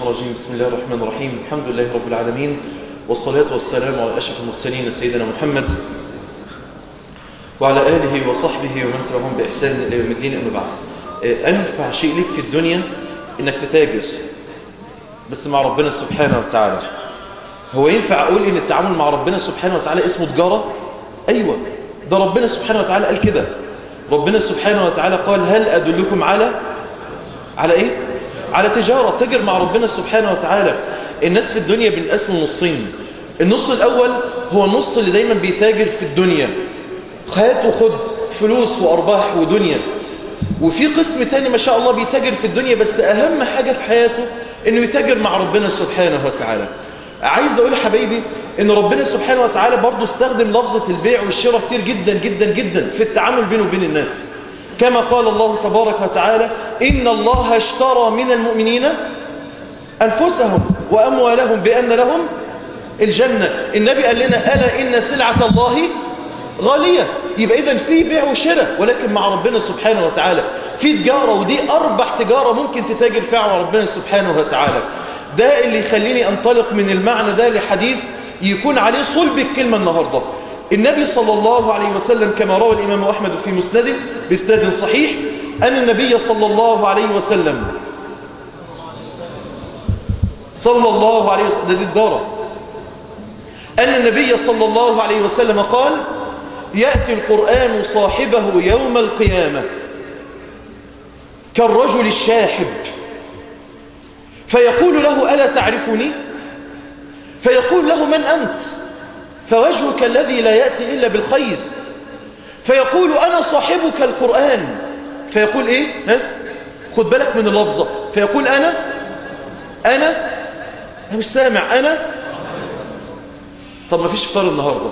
الرجيم بسم الله الرحمن الرحيم الحمد لله رب العالمين والصلاة والسلام على أشرف المرسلين سيدنا محمد وعلى آله وصحبه ومن تبعهم بإحسان إلى يوم الدين أما بعد أنفع شيء لك في الدنيا إنك تتاجر بس مع ربنا سبحانه وتعالى هو ينفع أقول إن التعامل مع ربنا سبحانه وتعالى اسمه تجارة أيوة ده ربنا سبحانه وتعالى قال كده ربنا سبحانه وتعالى قال هل أدلكم على على إيه على تجارة تجر مع ربنا سبحانه وتعالى الناس في الدنيا بنقسموا نصين النص الأول هو النص اللي دايما بيتاجر في الدنيا هات وخد فلوس وأرباح ودنيا وفي قسم تاني ما شاء الله بيتاجر في الدنيا بس أهم حاجة في حياته إنه يتاجر مع ربنا سبحانه وتعالى عايز أقول حبايبي إن ربنا سبحانه وتعالى برضو استخدم لفظة البيع والشراء كتير جدا جدا جدا في التعامل بينه وبين الناس كما قال الله تبارك وتعالى إن الله اشترى من المؤمنين أنفسهم وأموالهم بأن لهم الجنة النبي قال لنا ألا إن سلعة الله غالية يبقى إذن في بيع وشراء ولكن مع ربنا سبحانه وتعالى في تجارة ودي أربح تجارة ممكن تتاجر فيها مع ربنا سبحانه وتعالى ده اللي يخليني أنطلق من المعنى ده لحديث يكون عليه صلب الكلمة النهاردة النبي صلى الله عليه وسلم كما روى الإمام أحمد في مسنده بإسناد صحيح أن النبي صلى الله عليه وسلم صلى الله عليه وسلم ده دي الدارة أن النبي صلى الله عليه وسلم قال يأتي القرآن صاحبه يوم القيامة كالرجل الشاحب فيقول له ألا تعرفني فيقول له من أنت فوجهك الذي لا يأتي إلا بالخير فيقول أنا صاحبك القرآن فيقول إيه ها؟ خد بالك من اللفظة فيقول أنا أنا أنا مش سامع أنا طب ما فيش فطار النهاردة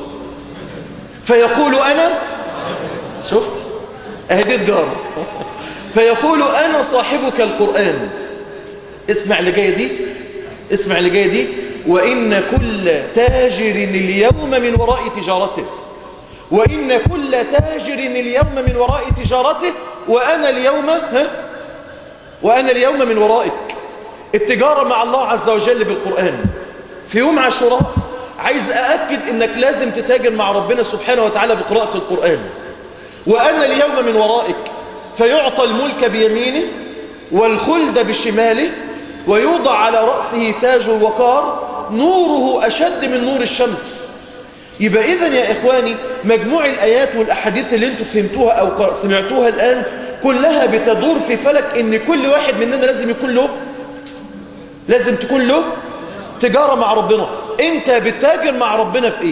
فيقول أنا شفت أهدي تجارة فيقول أنا صاحبك القرآن اسمع اللي جاية دي اسمع اللي جاية دي وإن كل تاجر اليوم من وراء تجارته وإن كل تاجر اليوم من وراء تجارته وأنا اليوم ها وأنا اليوم من ورائك التجارة مع الله عز وجل بالقرآن في يوم عاشوراء عايز أأكد إنك لازم تتاجر مع ربنا سبحانه وتعالى بقراءة القرآن وأنا اليوم من ورائك فيعطى الملك بيمينه والخلد بشماله ويوضع على رأسه تاج الوقار نوره أشد من نور الشمس يبقى إذن يا إخواني مجموع الآيات والأحاديث اللي انتم فهمتوها أو سمعتوها الآن كلها بتدور في فلك إن كل واحد مننا لازم يكون له لازم تكون له تجارة مع ربنا انت بتتاجر مع ربنا في ايه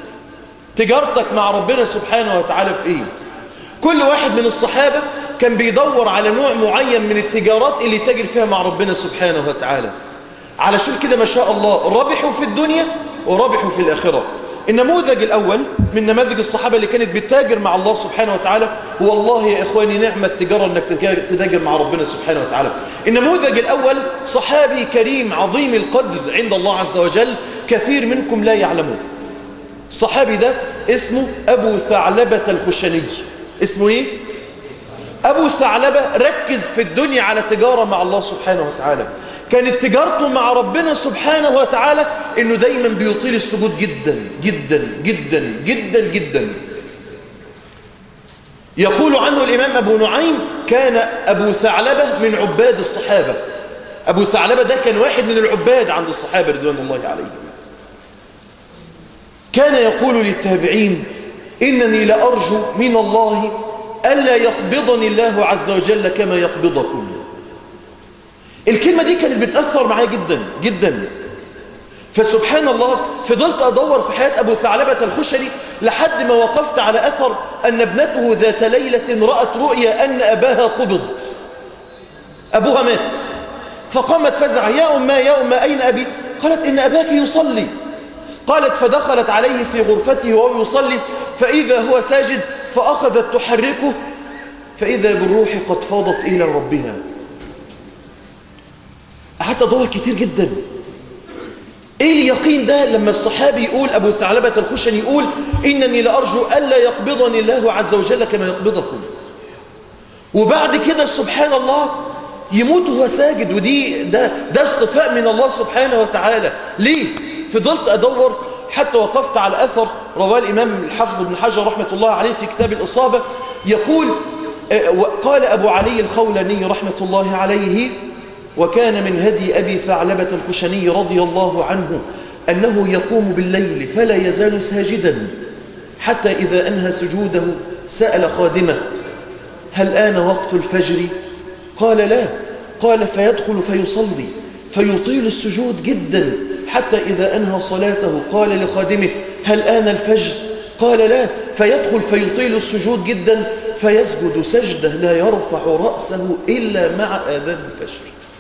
تجارتك مع ربنا سبحانه وتعالى في ايه كل واحد من الصحابة كان بيدور على نوع معين من التجارات اللي تاجر فيها مع ربنا سبحانه وتعالى علشان كده ما شاء الله ربحوا في الدنيا وربحوا في الآخرة النموذج الأول من نماذج الصحابة اللي كانت بتتاجر مع الله سبحانه وتعالى والله يا إخواني نعمة التجارة أنك تتاجر مع ربنا سبحانه وتعالى النموذج الأول صحابي كريم عظيم القدر عند الله عز وجل كثير منكم لا يعلمون الصحابي ده اسمه أبو ثعلبة الخشني اسمه إيه؟ أبو ثعلبة ركز في الدنيا على تجارة مع الله سبحانه وتعالى كانت تجارته مع ربنا سبحانه وتعالى انه دايما بيطيل السجود جدا جدا جدا جدا جدا يقول عنه الامام ابو نعيم كان ابو ثعلبة من عباد الصحابة ابو ثعلبة ده كان واحد من العباد عند الصحابة رضوان الله عليهم كان يقول للتابعين انني لارجو من الله الا يقبضني الله عز وجل كما يقبضكم الكلمة دي كانت بتأثر معايا جدا جدا فسبحان الله فضلت أدور في حياة أبو ثعلبة الخشني لحد ما وقفت على أثر أن ابنته ذات ليلة رأت رؤيا أن أباها قبض أبوها مات فقامت فزع يا أما يا أما أين أبي قالت إن أباك يصلي قالت فدخلت عليه في غرفته وهو يصلي فإذا هو ساجد فأخذت تحركه فإذا بالروح قد فاضت إلى ربها قعدت ادور كتير جدا ايه اليقين ده لما الصحابي يقول ابو ثعلبة الخشني يقول انني لارجو الا يقبضني الله عز وجل كما يقبضكم وبعد كده سبحان الله يموت وهو ساجد ودي ده, ده اصطفاء من الله سبحانه وتعالى ليه؟ فضلت أدور حتى وقفت على أثر رواه الإمام الحافظ ابن حجر رحمة الله عليه في كتاب الإصابة يقول قال أبو علي الخولاني رحمة الله عليه وكان من هدي أبي ثعلبة الخشني رضي الله عنه أنه يقوم بالليل فلا يزال ساجدا حتى إذا أنهى سجوده سأل خادمه هل آن وقت الفجر؟ قال لا قال فيدخل فيصلي فيطيل السجود جدا حتى إذا أنهى صلاته قال لخادمه هل آن الفجر؟ قال لا فيدخل فيطيل السجود جدا فيسجد سجدة لا يرفع رأسه إلا مع آذان الفجر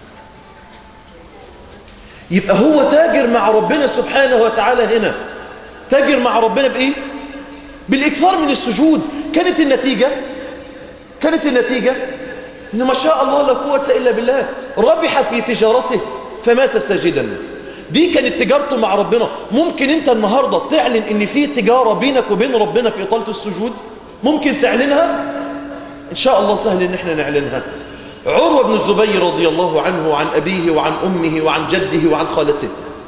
يبقى هو تاجر مع ربنا سبحانه وتعالى هنا تاجر مع ربنا بإيه؟ بالإكثار من السجود كانت النتيجة كانت النتيجة إن ما شاء الله لا قوة إلا بالله ربح في تجارته فمات ساجدا دي كانت تجارته مع ربنا ممكن انت النهاردة تعلن ان في تجارة بينك وبين ربنا في إطالة السجود ممكن تعلنها ان شاء الله سهل ان احنا نعلنها عروة بن الزبير رضي الله عنه وعن أبيه وعن أمه وعن جده وعن خالته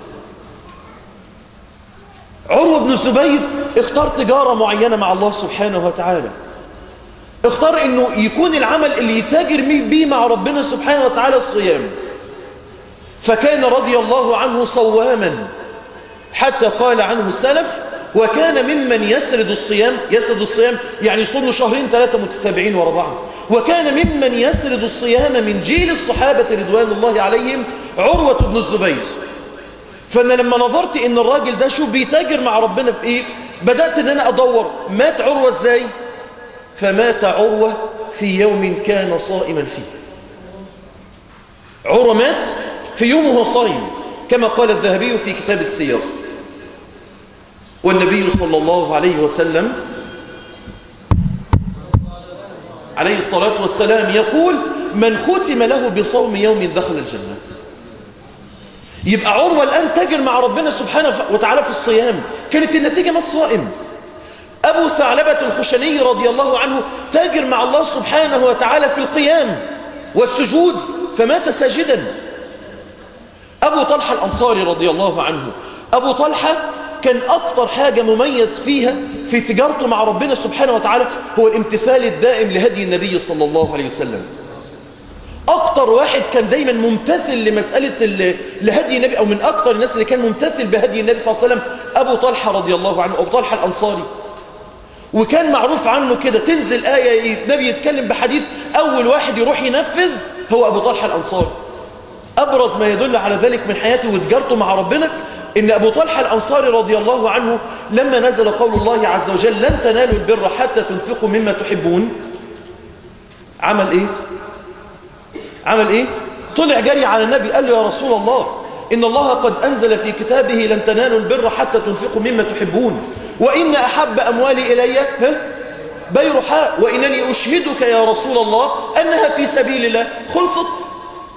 عروة بن الزبير اختار تجارة معينة مع الله سبحانه وتعالى اختار انه يكون العمل اللي يتاجر بيه مع ربنا سبحانه وتعالى الصيام فكان رضي الله عنه صواما حتى قال عنه السلف وكان ممن يسرد الصيام يسرد الصيام يعني يصوم شهرين ثلاثة متتابعين ورا بعض وكان ممن يسرد الصيام من جيل الصحابة رضوان الله عليهم عروة بن الزبير فأنا لما نظرت إن الراجل ده شو بيتاجر مع ربنا في إيه بدأت إن أنا أدور مات عروة إزاي فمات عروة في يوم كان صائما فيه عروة مات في يوم وهو صائم كما قال الذهبي في كتاب السير والنبي صلى الله عليه وسلم عليه الصلاة والسلام يقول من ختم له بصوم يوم دخل الجنة يبقى عروة الآن تجر مع ربنا سبحانه وتعالى في الصيام كانت النتيجة مات صائم أبو ثعلبة الخشني رضي الله عنه تاجر مع الله سبحانه وتعالى في القيام والسجود فمات ساجدا أبو طلحة الأنصاري رضي الله عنه أبو طلحة كان أكتر حاجة مميز فيها في تجارته مع ربنا سبحانه وتعالى هو الامتثال الدائم لهدي النبي صلى الله عليه وسلم أكتر واحد كان دايما ممتثل لمسألة لهدي النبي أو من أكتر الناس اللي كان ممتثل بهدي النبي صلى الله عليه وسلم أبو طلحة رضي الله عنه أبو طلحة الأنصاري وكان معروف عنه كده تنزل آية النبي يتكلم بحديث أول واحد يروح ينفذ هو أبو طلحة الأنصاري أبرز ما يدل على ذلك من حياته وتجارته مع ربنا إن أبو طلحة الأنصاري رضي الله عنه لما نزل قول الله عز وجل لن تنالوا البر حتى تنفقوا مما تحبون عمل إيه؟ عمل إيه؟ طلع جري على النبي قال له يا رسول الله إن الله قد أنزل في كتابه لن تنالوا البر حتى تنفقوا مما تحبون وإن أحب أموالي إلي ها؟ بيرحاء وإنني أشهدك يا رسول الله أنها في سبيل الله خلصت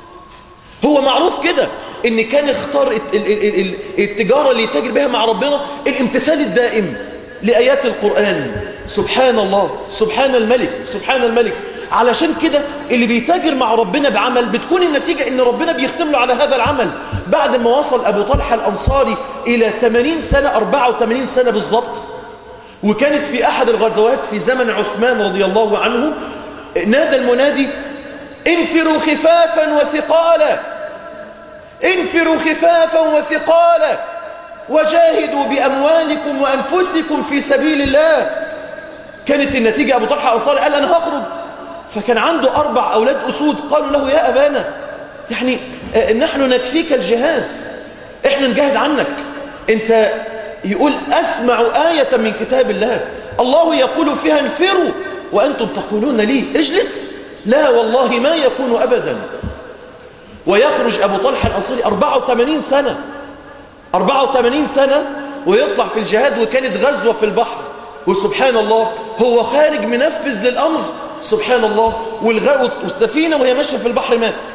هو معروف كده ان كان اختار التجارة اللي يتاجر بها مع ربنا الامتثال الدائم لآيات القرآن سبحان الله سبحان الملك سبحان الملك علشان كده اللي بيتاجر مع ربنا بعمل بتكون النتيجة ان ربنا بيختم له على هذا العمل بعد ما وصل ابو طلحة الانصاري الى 80 سنة 84 سنة بالضبط وكانت في احد الغزوات في زمن عثمان رضي الله عنه نادى المنادي انفروا خفافا وثقالا انفروا خفافا وثقالا وجاهدوا بأموالكم وأنفسكم في سبيل الله كانت النتيجة أبو طلحة أنصاري قال أنا هخرج فكان عنده أربع أولاد أسود قالوا له يا أبانا يعني نحن نكفيك الجهاد إحنا نجاهد عنك أنت يقول أسمع آية من كتاب الله الله يقول فيها انفروا وأنتم تقولون لي اجلس لا والله ما يكون أبدا ويخرج أبو طلحة الأنصاري 84 سنة 84 سنة ويطلع في الجهاد وكانت غزوة في البحر وسبحان الله هو خارج منفذ للأمر سبحان الله والغاء والسفينة وهي ماشية في البحر مات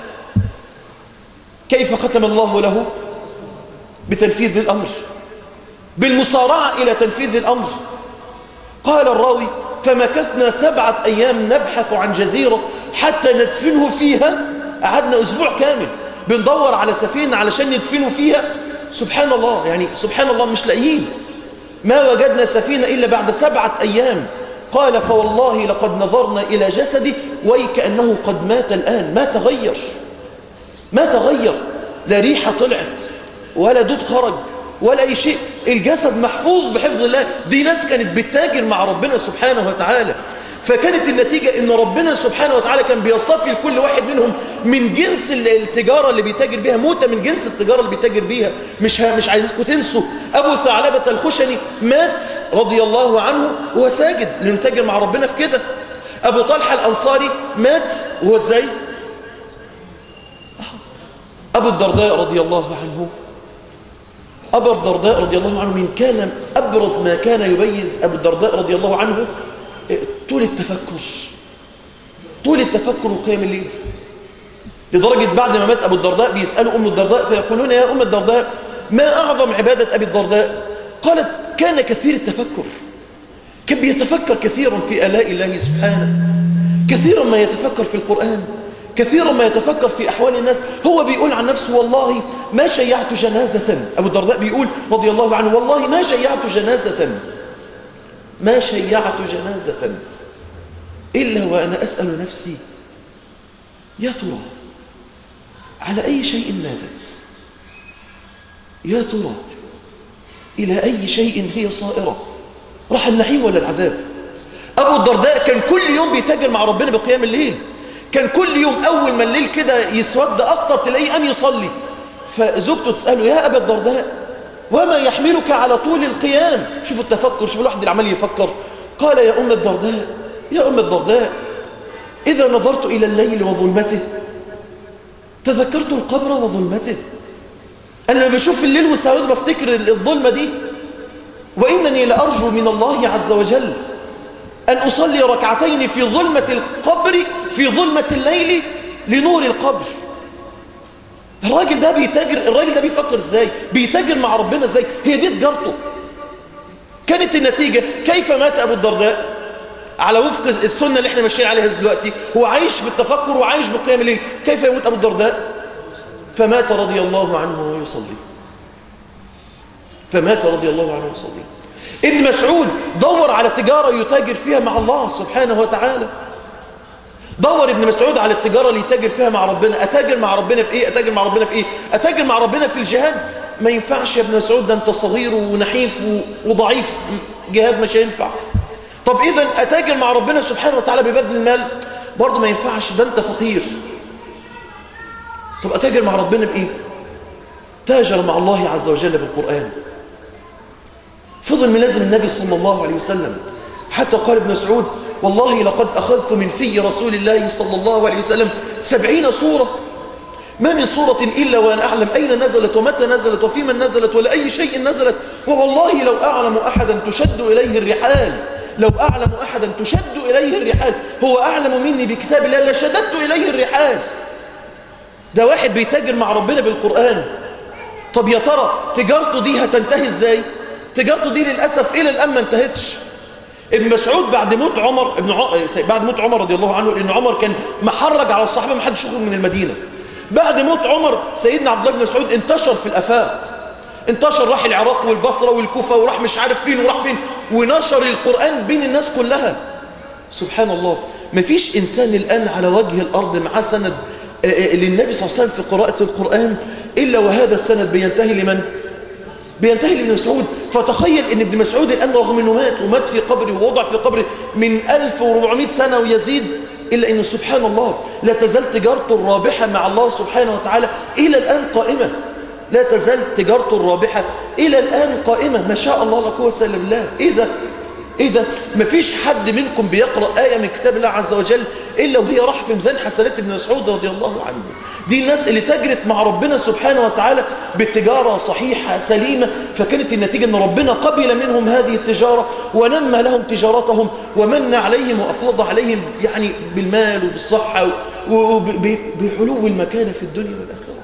كيف ختم الله له بتنفيذ الأمر بالمسارعة إلى تنفيذ الأمر قال الراوي فمكثنا سبعة أيام نبحث عن جزيرة حتى ندفنه فيها قعدنا أسبوع كامل بندور على سفينة علشان ندفنوا فيها سبحان الله يعني سبحان الله مش لاقيين ما وجدنا سفينة إلا بعد سبعة أيام قال فوالله لقد نظرنا إلى جسدي ويكأنه قد مات الآن ما تغير ما تغير لا ريحة طلعت ولا دود خرج ولا أي شيء الجسد محفوظ بحفظ الله دي ناس كانت بتتاجر مع ربنا سبحانه وتعالى فكانت النتيجة ان ربنا سبحانه وتعالى كان بيصطفي لكل واحد منهم من جنس التجارة اللي بيتاجر بيها موتة من جنس التجارة اللي بيتاجر بيها مش مش عايزكم تنسوا ابو ثعلبة الخشني مات رضي الله عنه وهو ساجد لانه تاجر مع ربنا في كده ابو طلحة الانصاري مات وهو ازاي ابو الدرداء رضي الله عنه أبو الدرداء رضي الله عنه من كان أبرز ما كان يميز أبو الدرداء رضي الله عنه طول التفكر طول التفكر وقيام الليل لدرجة بعد ما مات أبو الدرداء بيسألوا أم الدرداء فيقولون يا أم الدرداء ما أعظم عبادة أبي الدرداء قالت كان كثير التفكر كان بيتفكر كثيرا في آلاء الله سبحانه كثيرا ما يتفكر في القرآن كثيرا ما يتفكر في أحوال الناس هو بيقول عن نفسه والله ما شيعت جنازة أبو الدرداء بيقول رضي الله عنه والله ما شيعت جنازة ما شيعت جنازة إلا وأنا أسأل نفسي يا ترى على أي شيء ماتت يا ترى إلى أي شيء هي صائرة راح النعيم ولا العذاب أبو الدرداء كان كل يوم بيتاجر مع ربنا بقيام الليل كان كل يوم أول ما الليل كده يسود أكتر تلاقيه قام يصلي فزوجته تسأله يا أبا الدرداء وما يحملك على طول القيام شوف التفكر شوف الواحد اللي عمال يفكر قال يا أم الدرداء يا أم الدرداء إذا نظرت إلى الليل وظلمته تذكرت القبر وظلمته أنا لما بشوف الليل وسواد بفتكر الظلمة دي وإنني لأرجو من الله عز وجل أن أصلي ركعتين في ظلمة القبر في ظلمة الليل لنور القبر الراجل ده بيتاجر الراجل ده بيفكر ازاي بيتاجر مع ربنا ازاي هي دي تجارته كانت النتيجة كيف مات أبو الدرداء على وفق السنة اللي احنا ماشيين عليها دلوقتي هو عايش في التفكر وعايش بقيام الليل كيف يموت أبو الدرداء فمات رضي الله عنه وهو يصلي فمات رضي الله عنه ويصلي ابن مسعود دور على تجارة يتاجر فيها مع الله سبحانه وتعالى دور ابن مسعود على التجارة اللي يتاجر فيها مع ربنا أتاجر مع ربنا في إيه أتاجر مع ربنا في إيه أتاجر مع ربنا في الجهاد ما ينفعش يا ابن مسعود ده أنت صغير ونحيف وضعيف جهاد مش هينفع طب إذا أتاجر مع ربنا سبحانه وتعالى ببذل المال برضه ما ينفعش ده أنت فقير طب أتاجر مع ربنا بإيه تاجر مع الله عز وجل بالقرآن فضل ملازم النبي صلى الله عليه وسلم حتى قال ابن مسعود والله لقد أخذت من في رسول الله صلى الله عليه وسلم سبعين صورة ما من صورة إلا وأنا أعلم أين نزلت ومتى نزلت وفي من نزلت ولا أي شيء نزلت ووالله لو أعلم أحدا تشد إليه الرحال لو أعلم أحدا تشد إليه الرحال هو أعلم مني بكتاب الله لشددت إليه الرحال ده واحد بيتاجر مع ربنا بالقرآن طب يا ترى تجارته دي هتنتهي ازاي تجارته دي للأسف إلى الآن ما انتهتش ابن مسعود بعد موت عمر ابن ع... بعد موت عمر رضي الله عنه لأن عمر كان محرج على الصحابة ما حدش يخرج من المدينة بعد موت عمر سيدنا عبد الله بن مسعود انتشر في الآفاق انتشر راح العراق والبصرة والكوفة وراح مش عارف فين وراح فين ونشر القرآن بين الناس كلها سبحان الله مفيش إنسان الآن على وجه الأرض معاه سند للنبي صلى الله عليه وسلم في قراءة القرآن إلا وهذا السند بينتهي لمن؟ بينتهي لابن مسعود فتخيل ان ابن مسعود الآن رغم انه مات ومات في قبره ووضع في قبره من 1400 سنة ويزيد إلا أن سبحان الله لا تزال تجارته الرابحة مع الله سبحانه وتعالى إلى الآن قائمة لا تزال تجارته الرابحة إلى الآن قائمة ما شاء الله لا قوة إلا بالله إيه ده؟ إيه ده؟ مفيش حد منكم بيقرأ آية من كتاب الله عز وجل إلا وهي راح في ميزان حسنات ابن مسعود رضي الله عنه دي الناس اللي تجرت مع ربنا سبحانه وتعالى بتجارة صحيحة سليمة فكانت النتيجة أن ربنا قبل منهم هذه التجارة ونمى لهم تجارتهم ومن عليهم وأفاض عليهم يعني بالمال وبالصحة وبحلو المكانة في الدنيا والآخرة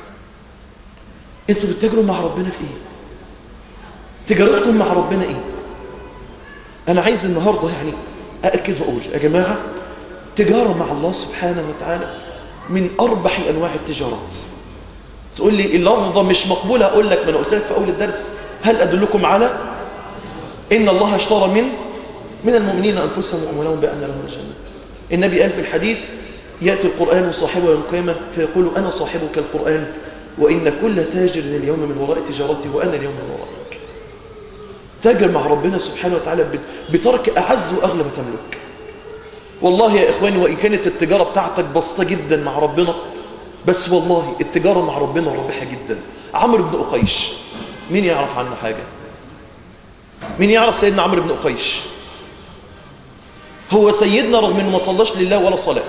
انتوا بتتاجروا مع ربنا في ايه تجارتكم مع ربنا ايه انا عايز النهاردة يعني أأكد وأقول يا جماعة تجارة مع الله سبحانه وتعالى من أربح أنواع التجارات تقول لي اللفظة مش مقبولة أقول لك ما أنا قلت لك في أول الدرس هل أدلكم على إن الله اشترى من من المؤمنين أنفسهم وأموالهم بأن لهم الجنة النبي قال في الحديث يأتي القرآن صاحبه يوم القيامة فيقول أنا صاحبك القرآن وإن كل تاجر اليوم من وراء تجارتي وأنا اليوم من ورائك تاجر مع ربنا سبحانه وتعالى بترك أعز وأغلى ما تملك والله يا إخواني وإن كانت التجارة بتاعتك بسيطة جدا مع ربنا بس والله التجارة مع ربنا رابحة جدا عمرو بن أقيش مين يعرف عنه حاجة مين يعرف سيدنا عمرو بن أقيش هو سيدنا رغم انه ما صلاش لله ولا صلاه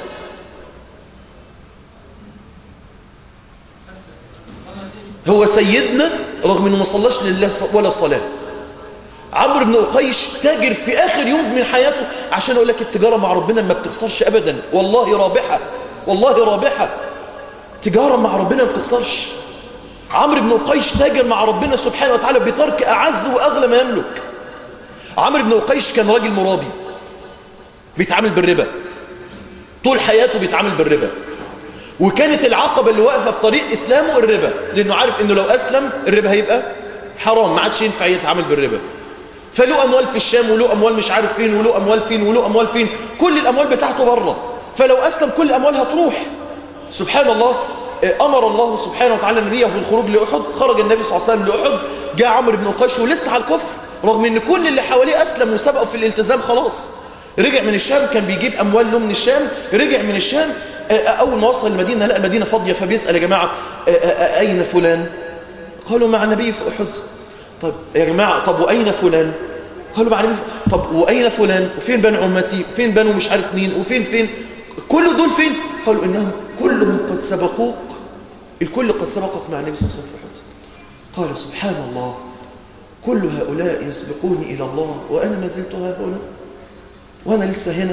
هو سيدنا رغم انه ما صلاش لله ولا صلاه عمرو بن أقيش تاجر في آخر يوم من حياته عشان أقول لك التجارة مع ربنا ما بتخسرش أبدا والله رابحة والله رابحة تجارة مع ربنا ما بتخسرش عمرو بن أقيش تاجر مع ربنا سبحانه وتعالى بترك أعز وأغلى ما يملك عمرو بن أقيش كان راجل مرابي بيتعامل بالربا طول حياته بيتعامل بالربا وكانت العقبة اللي واقفة بطريق إسلامه الربا لأنه عارف أنه لو أسلم الربا هيبقى حرام ما عادش ينفع يتعامل بالربا فله أموال في الشام وله أموال مش عارف فين وله أموال فين وله أموال فين كل الأموال بتاعته بره فلو أسلم كل الأموال هتروح سبحان الله أمر الله سبحانه وتعالى نبيه بالخروج لأحد خرج النبي صلى الله عليه وسلم لأحد جاء عمرو بن قيش ولسه على الكفر رغم ان كل اللي حواليه أسلم وسبقوا في الالتزام خلاص رجع من الشام كان بيجيب أموال له من الشام رجع من الشام أول ما وصل المدينة لقى المدينة فاضية فبيسأل يا جماعة أين فلان قالوا مع النبي في أحد طب يا جماعة طب وأين فلان قالوا مع النبي طب وأين فلان وفين بنو عمتي وفين بنو مش عارف مين وفين فين كل دول فين قالوا إنهم كلهم قد سبقوك الكل قد سبقك مع النبي صلى الله عليه وسلم في أحد قال سبحان الله كل هؤلاء يسبقوني إلى الله وأنا ما زلت ها هنا وأنا لسه هنا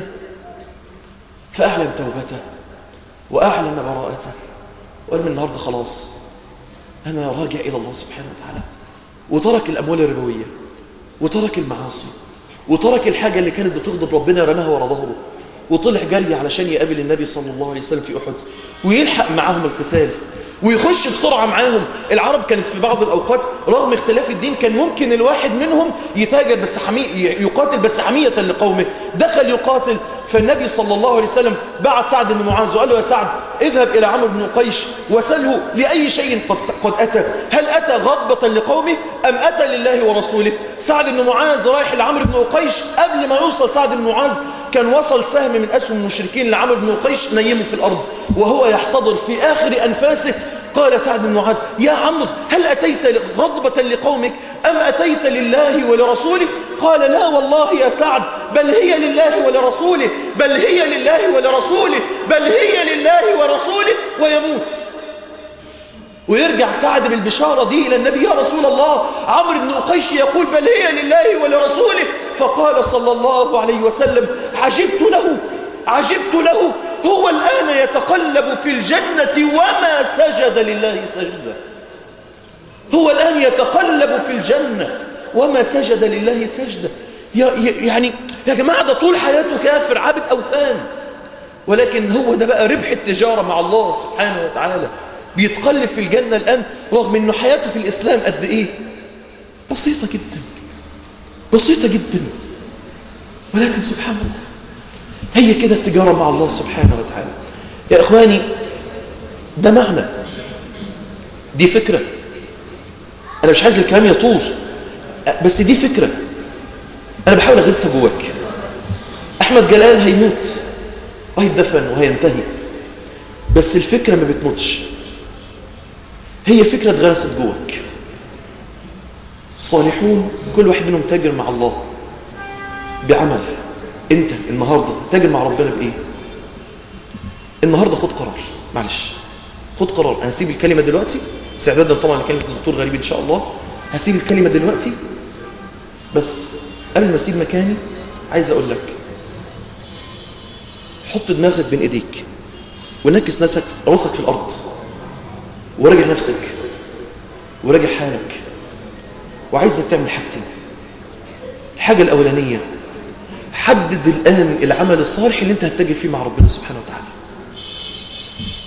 فأعلن توبته وأعلن براءته وقال من النهاردة خلاص أنا راجع إلى الله سبحانه وتعالى وترك الأموال الربوية وترك المعاصي وترك الحاجة اللي كانت بتغضب ربنا رماها ورا ظهره وطلع جري علشان يقابل النبي صلى الله عليه وسلم في أحد ويلحق معاهم القتال ويخش بسرعة معاهم العرب كانت في بعض الأوقات رغم اختلاف الدين كان ممكن الواحد منهم يتاجر بس حمي يقاتل بس حمية لقومه دخل يقاتل فالنبي صلى الله عليه وسلم بعت سعد بن معاذ وقال له يا سعد اذهب إلى عمرو بن قيش وسله لأي شيء قد, قد أتى هل أتى غضبة لقومه أم أتى لله ورسوله سعد بن معاذ رايح لعمرو بن قيش قبل ما يوصل سعد بن معاذ كان وصل سهم من أسهم المشركين لعمرو بن قيش نيمه في الأرض وهو يحتضر في آخر أنفاسه قال سعد بن معاذ يا عمرو هل أتيت غضبة لقومك أم أتيت لله ولرسوله قال لا والله يا سعد بل هي لله ولرسوله بل هي لله ولرسوله بل هي لله ورسوله ويموت ويرجع سعد بالبشارة دي إلى النبي يا رسول الله عمرو بن قيش يقول بل هي لله ولرسوله فقال صلى الله عليه وسلم عجبت له عجبت له هو الآن يتقلب في الجنة وما سجد لله سجدة هو الآن يتقلب في الجنة وما سجد لله سجدة يعني يا جماعة ده طول حياته كافر عابد أوثان ولكن هو ده بقى ربح التجارة مع الله سبحانه وتعالى بيتقلب في الجنة الآن رغم أنه حياته في الإسلام قد إيه بسيطة جدا بسيطة جدا ولكن سبحان الله هي كده التجارة مع الله سبحانه وتعالى يا إخواني ده معنى دي فكرة أنا مش عايز الكلام يطول بس دي فكرة أنا بحاول أغرسها جواك أحمد جلال هيموت وهيدفن وهينتهي بس الفكرة ما بتموتش هي فكرة اتغرست جواك الصالحون كل واحد منهم تاجر مع الله بعمل انت النهاردة تاجر مع ربنا بايه النهاردة خد قرار معلش خد قرار انا هسيب الكلمة دلوقتي استعدادا طبعا لكلمة الدكتور غريب ان شاء الله هسيب الكلمة دلوقتي بس قبل ما اسيب مكاني عايز اقول لك حط دماغك بين ايديك ونكس نفسك راسك في الارض وراجع نفسك وراجع حالك وعايزك تعمل حاجتين الحاجة الأولانية حدد الآن العمل الصالح اللي انت هتتاجر فيه مع ربنا سبحانه وتعالى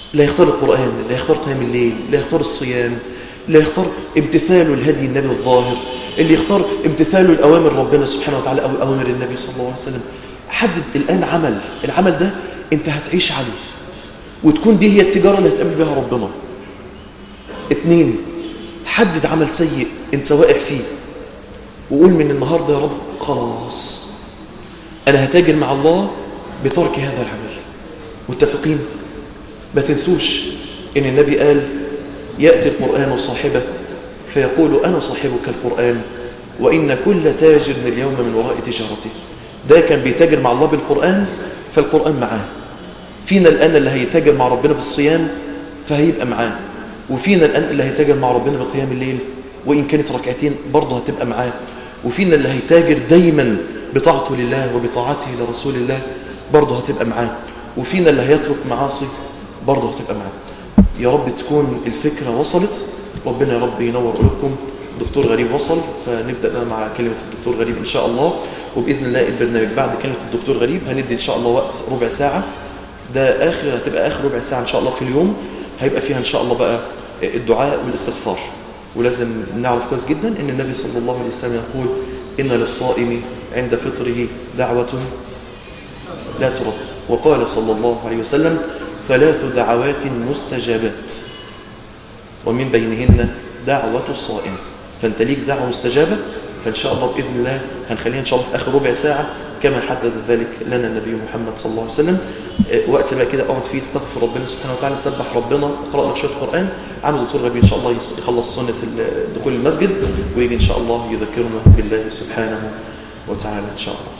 لا يختار القرآن لا يختار قيام الليل لا يختار الصيام لا يختار امتثاله الهدي النبي الظاهر اللي يختار امتثاله الأوامر ربنا سبحانه وتعالى أو أوامر النبي صلى الله عليه وسلم حدد الآن عمل العمل ده انت هتعيش عليه وتكون دي هي التجارة اللي هتقابل بها ربنا اتنين حدد عمل سيء انت واقع فيه وقول من النهاردة يا رب خلاص أنا هتاجر مع الله بترك هذا العمل متفقين ما تنسوش إن النبي قال يأتي القرآن صاحبه فيقول أنا صاحبك القرآن وإن كل تاجر اليوم من وراء تجارته ده كان بيتاجر مع الله بالقرآن فالقرآن معاه فينا الآن اللي هيتاجر مع ربنا بالصيام فهيبقى معاه وفينا الآن اللي هيتاجر مع ربنا بقيام الليل وإن كانت ركعتين برضه هتبقى معاه وفينا اللي هيتاجر دايما بطاعته لله وبطاعته لرسول الله برضه هتبقى معاه وفينا اللي هيترك معاصي برضه هتبقى معاه يا رب تكون الفكرة وصلت ربنا يا رب ينور قلوبكم الدكتور غريب وصل فنبدأ بقى مع كلمة الدكتور غريب إن شاء الله وبإذن الله البرنامج بعد كلمة الدكتور غريب هندي إن شاء الله وقت ربع ساعة ده آخر هتبقى آخر ربع ساعة إن شاء الله في اليوم هيبقى فيها إن شاء الله بقى الدعاء والاستغفار ولازم نعرف كويس جدا ان النبي صلى الله عليه وسلم يقول ان للصائم عند فطره دعوة لا ترد وقال صلى الله عليه وسلم ثلاث دعوات مستجابات ومن بينهن دعوة الصائم فانت ليك دعوة مستجابة فان شاء الله باذن الله هنخليها ان شاء الله في اخر ربع ساعه كما حدد ذلك لنا النبي محمد صلى الله عليه وسلم وقت بقى كده اقعد فيه استغفر ربنا سبحانه وتعالى سبح ربنا اقرا لك شويه قران عامل دكتور غبي ان شاء الله يخلص سنه دخول المسجد ويجي ان شاء الله يذكرنا بالله سبحانه وتعالى ان شاء الله